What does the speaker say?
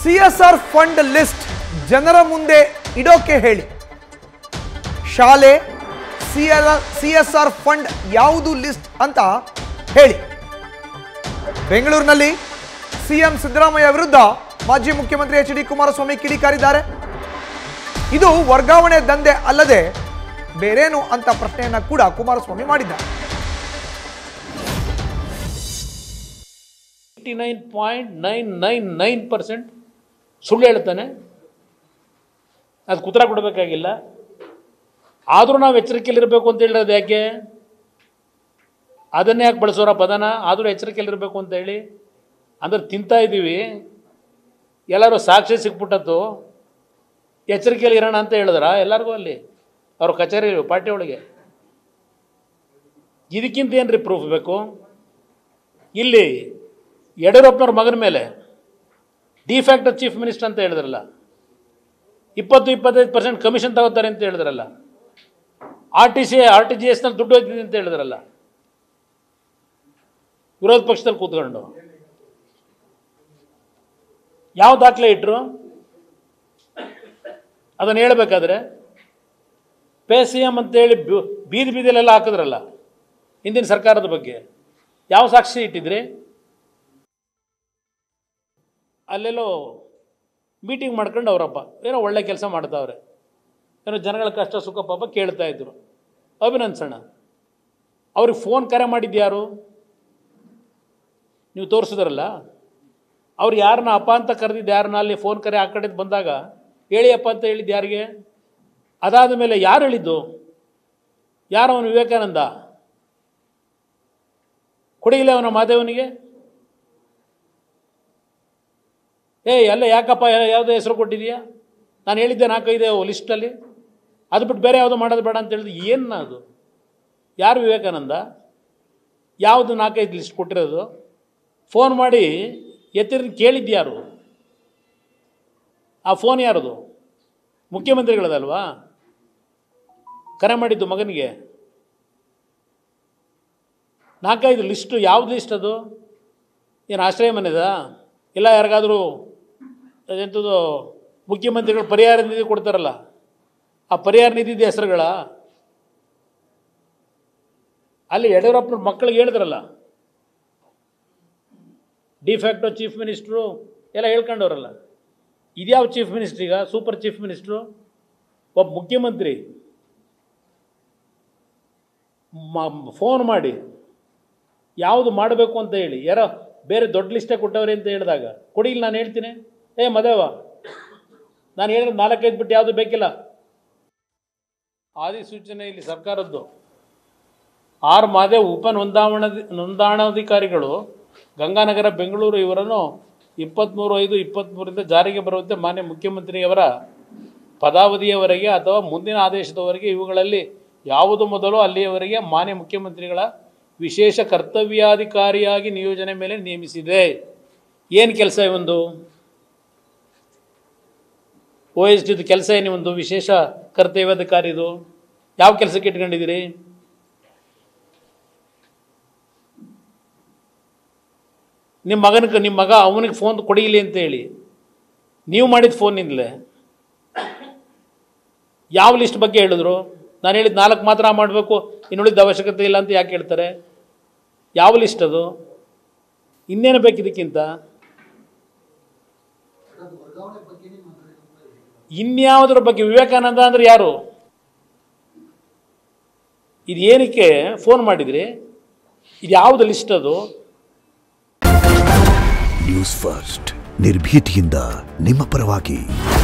C S R fund list ಜನರ ಮುಂದೆ ಇಡೋಕೆ ಹೇಳಿ ಶಾಲೆ C L C S R fund ಯಾವುದು ಲಿಸ್ಟ್ ಅಂತ ಹೇಳಿ ಬೆಂಗಳೂರಿನಲ್ಲಿ ಸಿಎಂ ಸಿದ್ದರಾಮಯ್ಯ ವಿರುದ್ಧ ಮಾಜಿ ಮುಖ್ಯಮಂತ್ರಿ ಎಚ್ ಡಿ ಕುಮಾರಸ್ವಾಮಿ ಕಿಡಿಕಾರಿದ್ದಾರೆ ಇದು ವರ್ಗಾವಣೆ ದಂಧೆ ಅಲ್ಲದೆ ಬೇರೇನು ಅಂತ ಪ್ರಶ್ನೆಯನ್ನ ಕೂಡ ಕುಮಾರಸ್ವಾಮಿ ಮಾಡಿದ್ದಾರೆ eighty nine point nine nine nine percent ಸುಳ್ಳು ಹೇಳ್ತಾನೆ ಅದು ಕುತ್ರ ಕೊಡಬೇಕಾಗಿಲ್ಲ ಆದರೂ ನಾವು ಎಚ್ಚರಿಕೆಯಲ್ಲಿರಬೇಕು ಅಂತ ಹೇಳಿರೋದು ಯಾಕೆ ಅದನ್ನೇ ಯಾಕೆ ಬಳಸೋರ ಪದನ ಆದರೂ ಎಚ್ಚರಿಕೆಯಲ್ಲಿರಬೇಕು ಅಂತ ಹೇಳಿ ಅಂದ್ರೆ ತಿಂತಾ ಇದ್ದೀವಿ ಎಲ್ಲರೂ ಸಾಕ್ಷಿ ಸಿಕ್ಬಿಟ್ಟತ್ತು ಎಚ್ಚರಿಕೆಯಲ್ಲಿ ಇರೋಣ ಅಂತ ಹೇಳಿದ್ರ ಎಲ್ಲರಿಗೂ ಅಲ್ಲಿ ಅವ್ರ ಕಚೇರಿ ಪಾರ್ಟಿ ಒಳಗೆ ಇದಕ್ಕಿಂತ ಏನು ರೀ ಪ್ರೂಫ್ ಬೇಕು ಇಲ್ಲಿ ಯಡಿಯೂರಪ್ಪನವ್ರ ಮಗನ ಮೇಲೆ ಡಿಫ್ಯಾಕ್ಟ್ ಚೀಫ್ ಮಿನಿಸ್ಟರ್ ಅಂತ ಹೇಳಿದ್ರಲ್ಲ ಇಪ್ಪತ್ತು ಇಪ್ಪತ್ತೈದು ಪರ್ಸೆಂಟ್ ಕಮಿಷನ್ ತಗೋತಾರೆ ಅಂತ ಹೇಳಿದ್ರಲ್ಲ R T C R T G ಎಸ್ನಲ್ಲಿ ದುಡ್ಡು ಹೋಗ್ತಿದೆ ಅಂತ ಹೇಳಿದ್ರಲ್ಲ ವಿರೋಧ ಪಕ್ಷದಲ್ಲಿ ಕೂತ್ಕೊಂಡು ಯಾವ ದಾಖಲೆ ಇಟ್ಟರು ಅದನ್ನು ಹೇಳ್ಬೇಕಾದ್ರೆ ಪೇ ಸಿ ಎಮ್ ಅಂತೇಳಿ ಬಿ- ಬೀದಿ ಬೀದಿಲೆಲ್ಲ ಹಾಕಿದ್ರಲ್ಲ ಹಿಂದಿನ ಸರ್ಕಾರದ ಬಗ್ಗೆ ಯಾವ ಸಾಕ್ಷಿ ಇಟ್ಟಿದ್ರಿ ಅಲ್ಲೆಲ್ಲೋ ಮೀಟಿಂಗ್ ಮಾಡ್ಕೊಂಡು ಅವರಪ್ಪ ಏನೋ ಒಳ್ಳೆ ಕೆಲಸ ಮಾಡ್ತಾವ್ರೆ ಏನೋ ಜನಗಳ ಕಷ್ಟ ಸುಖ ಪಾಪ ಕೇಳ್ತಾ ಇದ್ರು ಅಭಿನಂದಿಸೋಣ ಅವ್ರಿಗೆ ಫೋನ್ ಕರೆ ಮಾಡಿದ್ದು ಯಾರು ನೀವು ತೋರಿಸಿದ್ರಲ್ಲ ಅವ್ರು ಯಾರನ್ನ ಅಪ್ಪ ಅಂತ ಕರೆದಿದ್ದು ಯಾರನ್ನ ಅಲ್ಲಿ ಫೋನ್ ಕರೆ ಆ ಕಡೆ ಬಂದಾಗ ಹೇಳಿ ಅಪ್ಪ ಅಂತ ಹೇಳಿದ್ದು ಯಾರಿಗೆ ಅದಾದ ಮೇಲೆ ಯಾರು ಹೇಳಿದ್ದು ಯಾರು ಅವನು ವಿವೇಕಾನಂದ ಕೊಡಿಗಿಲ್ಲ ಅವನ ಮಾದೇವನಿಗೆ ಏ ಎಲ್ಲ ಯಾಕಪ್ಪ ಯಾ- ಯಾವುದೋ ಹೆಸರು ಕೊಟ್ಟಿದೀಯಾ ನಾನು ಹೇಳಿದ್ದೆ ನಾಲ್ಕೈದು ಲಿಸ್ಟಲ್ಲಿ ಅದು ಬಿಟ್ಟು ಬೇರೆ ಯಾವುದೋ ಮಾಡೋದು ಬೇಡ ಅಂತ ಹೇಳಿದ್ರೆ ಏನು ಅದು ಯಾರು ವಿವೇಕಾನಂದ ಯಾವುದು ನಾಲ್ಕೈದು ಲಿಸ್ಟ್ ಕೊಟ್ಟಿರೋದು ಫೋನ್ ಮಾಡಿ ಎತ್ತಿರ ಕೇಳಿದ್ಯಾರು ಆ ಫೋನ್ ಯಾರದು ಮುಖ್ಯಮಂತ್ರಿಗಳದಲ್ವಾ ಕರೆ ಮಾಡಿದ್ದು ಮಗನಿಗೆ ನಾಲ್ಕೈದು ಲಿಸ್ಟು ಯಾವ್ದು ಲಿಸ್ಟ್ ಅದು ಏನು ಆಶ್ರಯ ಮನೆದ ಇಲ್ಲ ಯಾರಿಗಾದರೂ ಅದೆಂಥದ್ದು ಮುಖ್ಯಮಂತ್ರಿಗಳು ಪರಿಹಾರ ನಿಧಿ ಕೊಡ್ತಾರಲ್ಲ ಆ ಪರಿಹಾರ ನಿಧಿದ ಹೆಸರುಗಳ ಅಲ್ಲಿ ಯಡಿಯೂರಪ್ಪನ ಮಕ್ಕಳಿಗೆ ಹೇಳಿದ್ರಲ್ಲ ಡಿಫ್ಯಾಕ್ಟೋ ಚೀಫ್ ಮಿನಿಸ್ಟ್ರು ಎಲ್ಲ ಹೇಳ್ಕೊಂಡವ್ರಲ್ಲ ಇದ್ಯಾವ ಚೀಫ್ ಮಿನಿಸ್ಟ್ರೀಗ ಸೂಪರ್ ಚೀಫ್ ಮಿನಿಸ್ಟ್ರು ಒಬ್ಬ ಮುಖ್ಯಮಂತ್ರಿ ಫೋನ್ ಮಾಡಿ ಯಾವುದು ಮಾಡಬೇಕು ಅಂತ ಹೇಳಿ ಯಾರೋ ಬೇರೆ ದೊಡ್ಡ ಲಿಸ್ಟೇ ಕೊಟ್ಟವ್ರೆ ಅಂತ ಹೇಳಿದಾಗ ಕೊಡಿ ಇಲ್ಲಿ ನಾನು ಹೇಳ್ತೀನಿ ಏ ಮದೇವ ನಾನು ಹೇಳಿದ್ರೆ ನಾಲ್ಕೈದು ಬಿಟ್ಟು ಯಾವುದು ಬೇಕಿಲ್ಲ ಆದಿಸೂಚನೆ ಇಲ್ಲಿ ಸರ್ಕಾರದ್ದು ಆರ್ ಮಾದೇವ್ ಉಪ ನೋಂದಾವಣ ನೋಂದಾಣಾಧಿಕಾರಿಗಳು ಗಂಗಾನಗರ ಬೆಂಗಳೂರು ಇವರನ್ನು ಇಪ್ಪತ್ತ್ಮೂರು ಐದು ಇಪ್ಪತ್ತ್ಮೂರಿಂದ ಜಾರಿಗೆ ಬರುವಂತೆ ಮಾನ್ಯ ಮುಖ್ಯಮಂತ್ರಿಯವರ ಪದಾವಧಿಯವರೆಗೆ ಅಥವಾ ಮುಂದಿನ ಆದೇಶದವರೆಗೆ ಇವುಗಳಲ್ಲಿ ಯಾವುದು ಮೊದಲು ಅಲ್ಲಿಯವರೆಗೆ ಮಾನ್ಯ ಮುಖ್ಯಮಂತ್ರಿಗಳ ವಿಶೇಷ ಕರ್ತವ್ಯಾಧಿಕಾರಿಯಾಗಿ ನಿಯೋಜನೆ ಮೇಲೆ ನೇಮಿಸಿದೆ ಏನು ಕೆಲಸ ಒಂದು ಓ ಎಸ್ ಡಿದು ಕೆಲಸ ಏನು ಒಂದು ವಿಶೇಷ ಕರ್ತವ್ಯಾಧಿಕಾರಿದು ಯಾವ ಕೆಲಸಕ್ಕೆ ಇಟ್ಕೊಂಡಿದ್ದೀರಿ ನಿಮ್ಮ ಮಗನಿಗೆ ನಿಮ್ಮ ಮಗ ಅವನಿಗೆ ಫೋನ್ ಕೊಡಿಲಿ ಅಂತ ಹೇಳಿ ನೀವು ಮಾಡಿದ ಫೋನಿಂದಲೇ ಯಾವ ಲಿಸ್ಟ್ ಬಗ್ಗೆ ಹೇಳಿದ್ರು ನಾನು ಹೇಳಿದ ನಾಲ್ಕು ಮಾತ್ರ ಮಾಡಬೇಕು ಇನ್ನುಳಿದ ಅವಶ್ಯಕತೆ ಇಲ್ಲ ಅಂತ ಯಾಕೆ ಹೇಳ್ತಾರೆ ಯಾವ ಲಿಸ್ಟ್ ಅದು ಇನ್ನೇನು ಬೇಕು ಇದಕ್ಕಿಂತ ಇನ್ಯಾವುದ್ರ ಬಗ್ಗೆ ವಿವೇಕಾನಂದ ಅಂದ್ರೆ ಯಾರು ಇದು ಏನಕ್ಕೆ ಫೋನ್ ಮಾಡಿದ್ರಿ ಇದು ಯಾವುದು ಲಿಸ್ಟ್ ಅದು ನ್ಯೂಸ್ ಫಸ್ಟ್ ನಿರ್ಭೀತಿಯಿಂದ ನಿಮ್ಮ ಪರವಾಗಿ